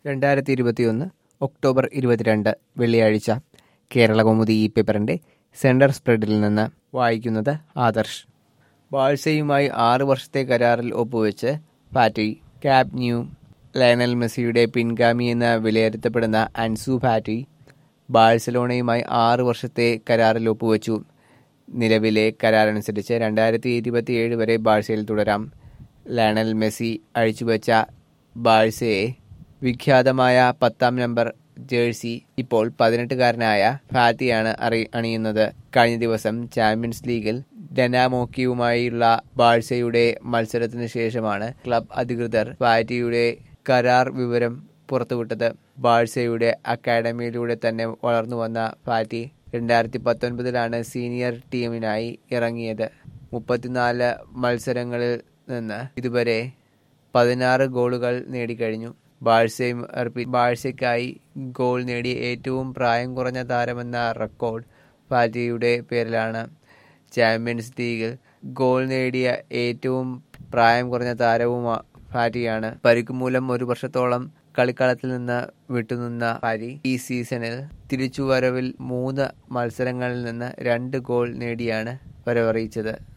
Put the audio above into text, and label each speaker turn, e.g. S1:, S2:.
S1: രണ്ടായിരത്തി ഇരുപത്തിയൊന്ന് ഒക്ടോബർ ഇരുപത്തിരണ്ട് വെള്ളിയാഴ്ച കേരളകൗമുദി ഈ പേപ്പറിന്റെ സെന്റർ സ്പ്രെഡിൽ നിന്ന് വായിക്കുന്നത് ആദർശ് ബാഴ്സയുമായി ആറ് വർഷത്തെ കരാറിൽ ഒപ്പുവെച്ച് ഫാറ്റി ക്യാബ് ന്യൂ ലയണൽ മെസ്സിയുടെ പിൻഗാമി എന്ന് വിലയിരുത്തപ്പെടുന്ന അൻസു ഫാറ്റി ബാഴ്സലോണയുമായി ആറ് വർഷത്തെ കരാറിൽ ഒപ്പുവെച്ചു നിലവിലെ കരാറനുസരിച്ച് രണ്ടായിരത്തി ഇരുപത്തിയേഴ് വരെ ബാഴ്സയിൽ തുടരാം ലയണൽ മെസ്സി അഴിച്ചുവെച്ച ബാഴ്സയെ വിഖ്യാതമായ പത്താം നമ്പർ ജേഴ്സി ഇപ്പോൾ പതിനെട്ടുകാരനായ ഫാറ്റിയാണ് അറി അണിയുന്നത് കഴിഞ്ഞ ദിവസം ചാമ്പ്യൻസ് ലീഗിൽ ഡെനാമോക്കിയുമായുള്ള ബാഴ്സയുടെ മത്സരത്തിന് ശേഷമാണ് ക്ലബ് അധികൃതർ ഫാറ്റിയുടെ കരാർ വിവരം പുറത്തുവിട്ടത് ബാഴ്സയുടെ അക്കാഡമിയിലൂടെ തന്നെ വളർന്നു വന്ന ഫാറ്റി രണ്ടായിരത്തി പത്തൊൻപതിലാണ് സീനിയർ ടീമിനായി ഇറങ്ങിയത് മുപ്പത്തിനാല് മത്സരങ്ങളിൽ നിന്ന് ഇതുവരെ പതിനാറ് ഗോളുകൾ നേടിക്കഴിഞ്ഞു ബാഴ്സയും ബാഴ്സയ്ക്കായി ഗോൾ നേടിയ ഏറ്റവും പ്രായം കുറഞ്ഞ താരമെന്ന റെക്കോർഡ് ഫാറ്റിയുടെ പേരിലാണ് ചാമ്പ്യൻസ് ലീഗിൽ ഗോൾ നേടിയ ഏറ്റവും പ്രായം കുറഞ്ഞ താരവും ഫാറ്റിയാണ് പരിക്ക് മൂലം ഒരു വർഷത്തോളം കളിക്കളത്തിൽ നിന്ന് വിട്ടുനിന്ന ഫാരി ഈ സീസണിൽ തിരിച്ചുവരവിൽ മൂന്ന് മത്സരങ്ങളിൽ നിന്ന് രണ്ട് ഗോൾ നേടിയാണ് വരവറിയിച്ചത്